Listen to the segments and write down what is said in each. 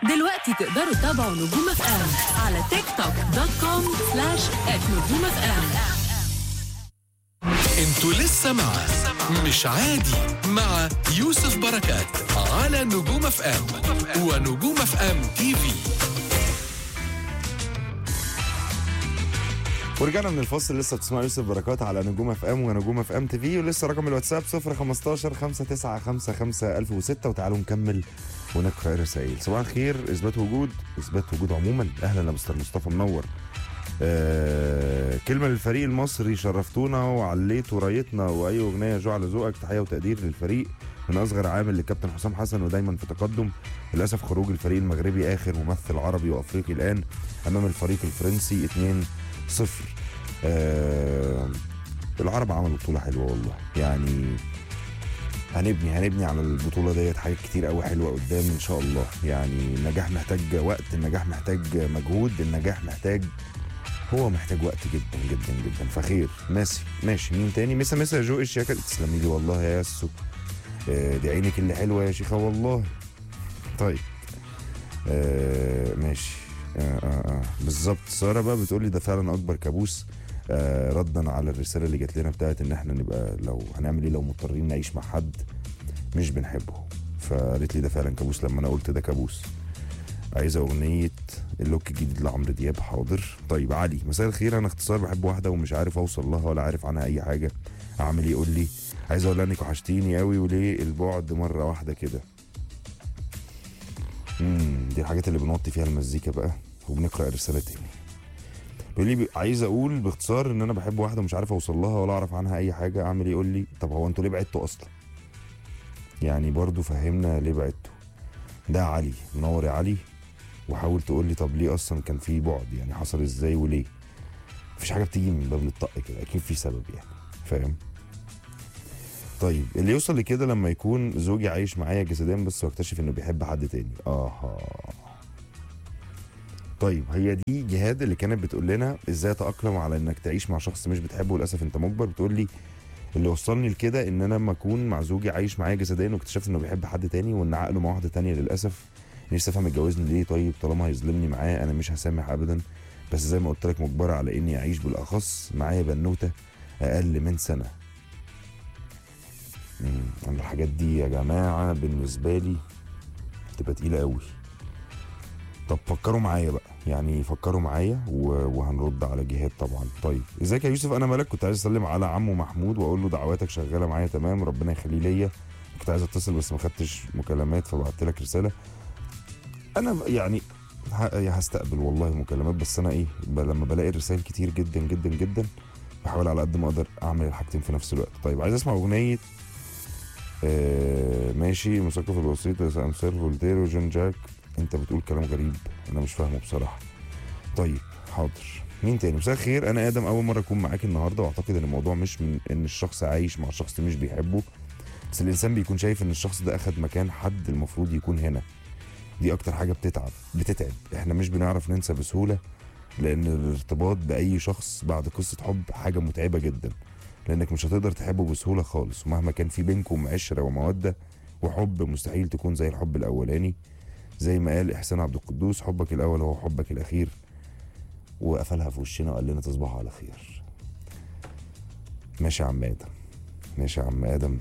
دلوقتي تقدروا تتابعوا نجوم اف ام على تيك توك دوت كوم سلاش نجوم اف ام انتوا لسه مع مش عادي مع يوسف بركات على نجوم اف ام ونجوم اف ام تي في ورجعنا من الفاصل لسه بتسمعوا يوسف بركات على نجوم اف ام ونجوم اف ام تي في ولسه رقم الواتساب 015 5955 1006 وتعالوا نكمل ونقرا الرسائل صباح الخير اثبات وجود اثبات وجود عموما اهلا يا مستر مصطفى منور آه كلمه للفريق المصري شرفتونا وعليتوا رايتنا واي اغنيه جو على ذوقك تحيه وتقدير للفريق من اصغر عامل للكابتن حسام حسن ودايما في تقدم للاسف خروج الفريق المغربي اخر ممثل عربي وافريقي الان امام الفريق الفرنسي 2 صفر آه العرب عملوا بطولة حلوة والله يعني هنبني هنبني على البطولة ديت حاجات كتير قوي حلوة قدام إن شاء الله يعني النجاح محتاج وقت النجاح محتاج مجهود النجاح محتاج هو محتاج وقت جدا جدا جدا فخير ماشي ماشي مين تاني مسا مسا يا جو الشياكة تسلمي لي والله يا ياسو آه دي عينك اللي حلوة يا شيخة والله طيب آه ماشي آه آه آه. بالظبط ساره بقى بتقول لي ده فعلا اكبر كابوس آه ردا على الرساله اللي جات لنا بتاعت ان احنا نبقى لو هنعمل ايه لو مضطرين نعيش مع حد مش بنحبه فقالت لي ده فعلا كابوس لما انا قلت ده كابوس عايزه اغنيه اللوك الجديد لعمرو دياب حاضر طيب علي مساء الخير انا اختصار بحب واحده ومش عارف اوصل لها ولا عارف عنها اي حاجه اعمل ايه يقول لي عايز اقول لها انك وحشتيني قوي وليه البعد مره واحده كده امم دي الحاجات اللي بنوطي فيها المزيكا بقى وبنقرا الرساله تاني بيقول لي ب- عايز اقول باختصار ان انا بحب واحده ومش عارف اوصل لها ولا اعرف عنها اي حاجه اعمل ايه يقول لي طب هو انتوا ليه بعدتوا اصلا يعني برضو فهمنا ليه بعدتوا ده علي منور يا علي وحاول تقول لي طب ليه اصلا كان في بعد يعني حصل ازاي وليه مفيش حاجه بتيجي من باب الطق كده اكيد في سبب يعني فاهم طيب اللي يوصل لكده لما يكون زوجي عايش معايا جسديا بس واكتشف انه بيحب حد تاني اها طيب هي دي جهاد اللي كانت بتقول لنا ازاي اتاقلم على انك تعيش مع شخص مش بتحبه وللاسف انت مجبر بتقول لي اللي وصلني لكده ان انا لما اكون مع زوجي عايش معايا جسديا واكتشفت انه بيحب حد تاني وان عقله مع واحده تانية للاسف نفسي افهم اتجوزني ليه طيب طالما هيظلمني معاه انا مش هسامح ابدا بس زي ما قلت لك مجبره على اني اعيش بالاخص معايا بنوته اقل من سنه مم، انا الحاجات دي يا جماعه بالنسبه لي تبقى تقيله قوي طب فكروا معايا بقى يعني فكروا معايا و- وهنرد على جهاد طبعا طيب ازيك يا يوسف انا ملك كنت عايز اسلم على عمو محمود واقول له دعواتك شغاله معايا تمام ربنا يخليه ليا كنت عايز اتصل بس ما خدتش مكالمات فبعت لك رساله انا ب- يعني ه- هستقبل والله مكالمات بس انا ايه ب- لما بلاقي الرسائل كتير جدا جدا جدا بحاول على قد ما اقدر اعمل الحاجتين في نفس الوقت طيب عايز اسمع اغنيه آه ماشي مثقف الوسيط امثال فولتير وجون جاك انت بتقول كلام غريب انا مش فاهمه بصراحه طيب حاضر مين تاني مساء الخير انا ادم اول مره اكون معاك النهارده واعتقد ان الموضوع مش من ان الشخص عايش مع شخص مش بيحبه بس الانسان بيكون شايف ان الشخص ده اخد مكان حد المفروض يكون هنا دي اكتر حاجه بتتعب بتتعب احنا مش بنعرف ننسى بسهوله لان الارتباط باي شخص بعد قصه حب حاجه متعبه جدا لانك مش هتقدر تحبه بسهوله خالص ومهما كان في بينكم عشره وموده وحب مستحيل تكون زي الحب الاولاني زي ما قال احسان عبد القدوس حبك الاول هو حبك الاخير وقفلها في وشنا وقال لنا تصبحوا على خير ماشي يا عم ادم ماشي يا عم ادم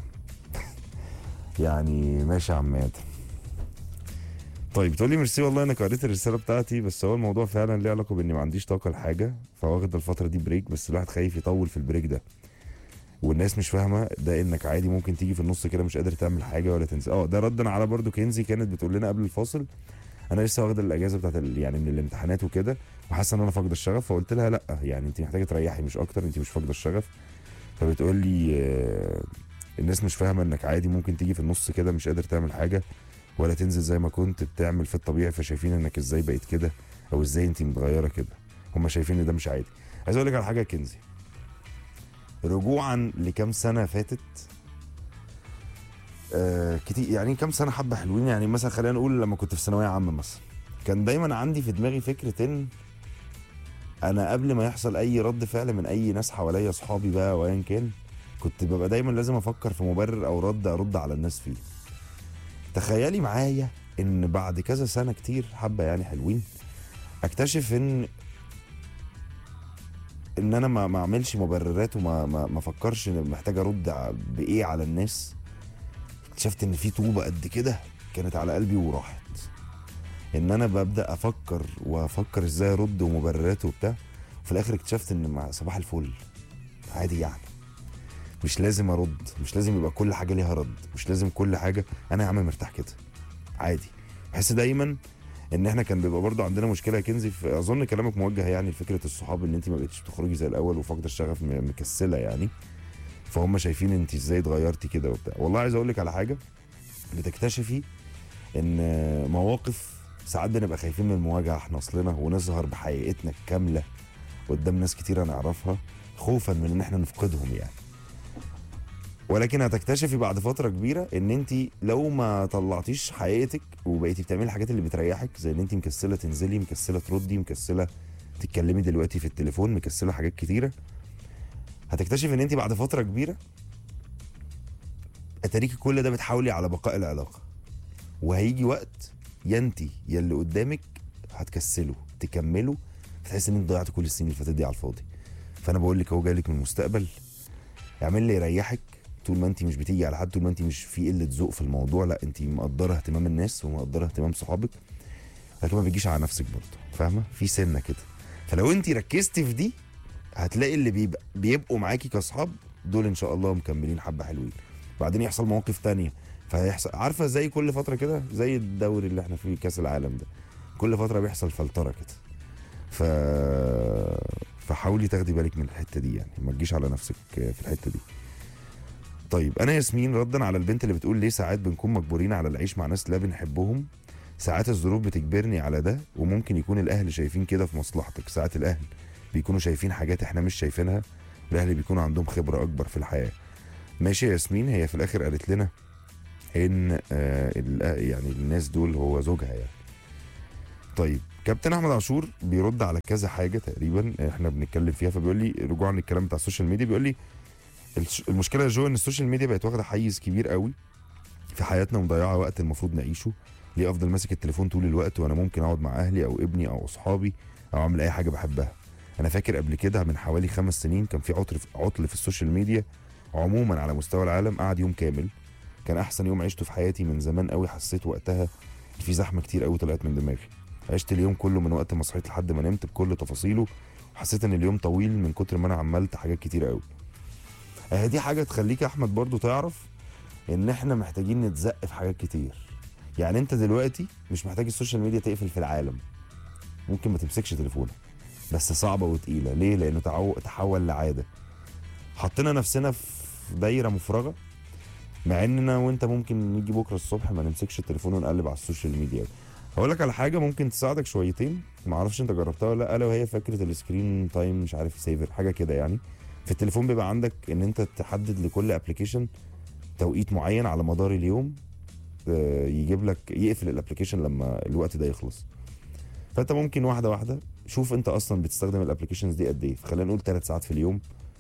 يعني ماشي يا عم ادم طيب بتقول لي ميرسي والله انك قريت الرساله بتاعتي بس هو الموضوع فعلا ليه علاقه باني ما عنديش طاقه لحاجه فواخد الفتره دي بريك بس الواحد خايف يطول في البريك ده والناس مش فاهمه ده انك عادي ممكن تيجي في النص كده مش قادر تعمل حاجه ولا تنسى اه ده ردا على برضو كنزي كانت بتقول لنا قبل الفاصل انا لسه واخده الاجازه بتاعت ال- يعني من الامتحانات وكده وحاسه ان انا فاقده الشغف فقلت لها لا يعني انت محتاجه تريحي مش اكتر انت مش فاقده الشغف فبتقول لي آه، الناس مش فاهمه انك عادي ممكن تيجي في النص كده مش قادر تعمل حاجه ولا تنزل زي ما كنت بتعمل في الطبيعي فشايفين انك ازاي بقيت كده او ازاي انت متغيره كده هم شايفين ان ده مش عادي عايز اقول لك على حاجه يا كنزي رجوعا لكام سنه فاتت آه كتير يعني كام سنه حبه حلوين يعني مثلا خلينا نقول لما كنت في ثانويه عامه مثلا كان دايما عندي في دماغي فكره ان انا قبل ما يحصل اي رد فعل من اي ناس حواليا اصحابي بقى وايا كان كنت ببقى دايما لازم افكر في مبرر او رد ارد على الناس فيه تخيلي معايا ان بعد كذا سنه كتير حبه يعني حلوين اكتشف ان ان انا ما ما اعملش مبررات وما ما, ما افكرش ان محتاج ارد ع- بايه على الناس اكتشفت ان في طوبه قد كده كانت على قلبي وراحت ان انا ببدا افكر وافكر ازاي ارد ومبررات وبتاع في الاخر اكتشفت ان مع صباح الفل عادي يعني مش لازم ارد مش لازم يبقى كل حاجه ليها رد مش لازم كل حاجه انا يا عم مرتاح كده عادي بحس دايما ان احنا كان بيبقى برضو عندنا مشكله يا كنزي في اظن كلامك موجه يعني لفكره الصحاب ان انت ما بقتش بتخرجي زي الاول وفاقده الشغف م- مكسله يعني فهم شايفين انت ازاي اتغيرتي كده وبتاع والله عايز اقول لك على حاجه بتكتشفي ان مواقف ساعات بنبقى خايفين من المواجهه احنا اصلنا ونظهر بحقيقتنا الكامله قدام ناس كتيره نعرفها خوفا من ان احنا نفقدهم يعني ولكن هتكتشفي بعد فتره كبيره ان انت لو ما طلعتيش حقيقتك وبقيتي بتعملي الحاجات اللي بتريحك زي ان انت مكسله تنزلي مكسله تردي مكسله تتكلمي دلوقتي في التليفون مكسله حاجات كتيره هتكتشفي ان انت بعد فتره كبيره اتاريكي كل ده بتحاولي على بقاء العلاقه وهيجي وقت يا انت يا اللي قدامك هتكسلوا تكملوا فتحس ان انت ضيعت كل السنين اللي فاتت دي على الفاضي فانا بقول لك اهو جايلك من المستقبل اعمل اللي يريحك طول ما انت مش بتيجي على حد طول ما انت مش في قله ذوق في الموضوع لا انت مقدره اهتمام الناس ومقدره اهتمام صحابك لكن ما بيجيش على نفسك برضه فاهمه في سنه كده فلو انت ركزتي في دي هتلاقي اللي بيبقى بيبقوا معاكي كاصحاب دول ان شاء الله مكملين حبه حلوين بعدين يحصل مواقف تانية فيحصل عارفه زي كل فتره كده زي الدوري اللي احنا فيه كاس العالم ده كل فتره بيحصل فلتره كده ف فحاولي تاخدي بالك من الحته دي يعني ما تجيش على نفسك في الحته دي طيب انا ياسمين ردا على البنت اللي بتقول ليه ساعات بنكون مجبورين على العيش مع ناس لا بنحبهم ساعات الظروف بتجبرني على ده وممكن يكون الاهل شايفين كده في مصلحتك ساعات الاهل بيكونوا شايفين حاجات احنا مش شايفينها الاهل بيكونوا عندهم خبره اكبر في الحياه ماشي يا ياسمين هي في الاخر قالت لنا ان آه ال- يعني الناس دول هو زوجها يعني طيب كابتن احمد عاشور بيرد على كذا حاجه تقريبا احنا بنتكلم فيها فبيقول لي رجوعا للكلام بتاع السوشيال ميديا بيقول لي الش- المشكله يا جو ان السوشيال ميديا بقت واخده حيز كبير قوي في حياتنا ومضيعه وقت المفروض نعيشه ليه افضل ماسك التليفون طول الوقت وانا ممكن اقعد مع اهلي او ابني او اصحابي او اعمل اي حاجه بحبها انا فاكر قبل كده من حوالي خمس سنين كان في عطل عطل في السوشيال ميديا عموما على مستوى العالم قعد يوم كامل كان احسن يوم عشته في حياتي من زمان قوي حسيت وقتها إن في زحمه كتير قوي طلعت من دماغي عشت اليوم كله من وقت ما صحيت لحد ما نمت بكل تفاصيله وحسيت ان اليوم طويل من كتر ما انا عملت حاجات كتير قوي اهي دي حاجه تخليك يا احمد برضو تعرف ان احنا محتاجين نتزق في حاجات كتير يعني انت دلوقتي مش محتاج السوشيال ميديا تقفل في العالم ممكن ما تمسكش تليفونك بس صعبه وتقيله ليه لانه تعو... تحول لعاده حطينا نفسنا في دايره مفرغه مع اننا وانت ممكن نيجي بكره الصبح ما نمسكش التليفون ونقلب على السوشيال ميديا هقول لك على حاجه ممكن تساعدك شويتين ما اعرفش انت جربتها ولا لا الا وهي فكره السكرين تايم مش عارف سيفر حاجه كده يعني في التليفون بيبقى عندك ان انت تحدد لكل ابلكيشن توقيت معين على مدار اليوم آه، يجيب لك يقفل الابلكيشن لما الوقت ده يخلص فانت ممكن واحده واحده شوف انت اصلا بتستخدم الابلكيشنز دي قد ايه خلينا نقول ثلاث ساعات في اليوم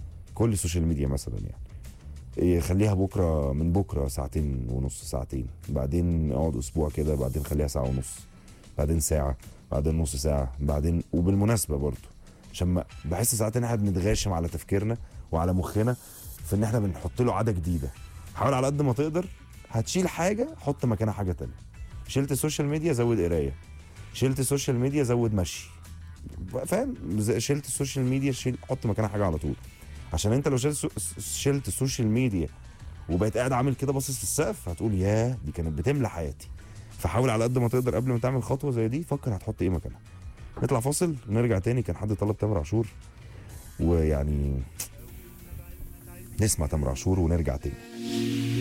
كل السوشيال ميديا مثلا يعني إيه، خليها بكره من بكره ساعتين ونص ساعتين بعدين اقعد اسبوع كده بعدين خليها ساعه ونص بعدين ساعه بعدين نص ساعه بعدين وبالمناسبه برضو عشان ما بحس ساعات ان احنا بنتغاشم على تفكيرنا وعلى مخنا في ان احنا بنحط له عاده جديده حاول على قد ما تقدر هتشيل حاجه حط مكانها حاجه تانية شلت السوشيال ميديا زود قرايه شلت السوشيال ميديا زود مشي فاهم زي- شلت السوشيال ميديا شيل حط مكانها حاجه على طول عشان انت لو شلت سو- شلت السوشيال ميديا وبقيت قاعد عامل كده باصص في السقف هتقول ياه دي كانت بتملى حياتي فحاول على قد ما تقدر قبل ما تعمل خطوه زي دي فكر هتحط ايه مكانها نطلع فاصل ونرجع تاني كان حد طلب تامر عاشور ويعني نسمع تامر عاشور ونرجع تاني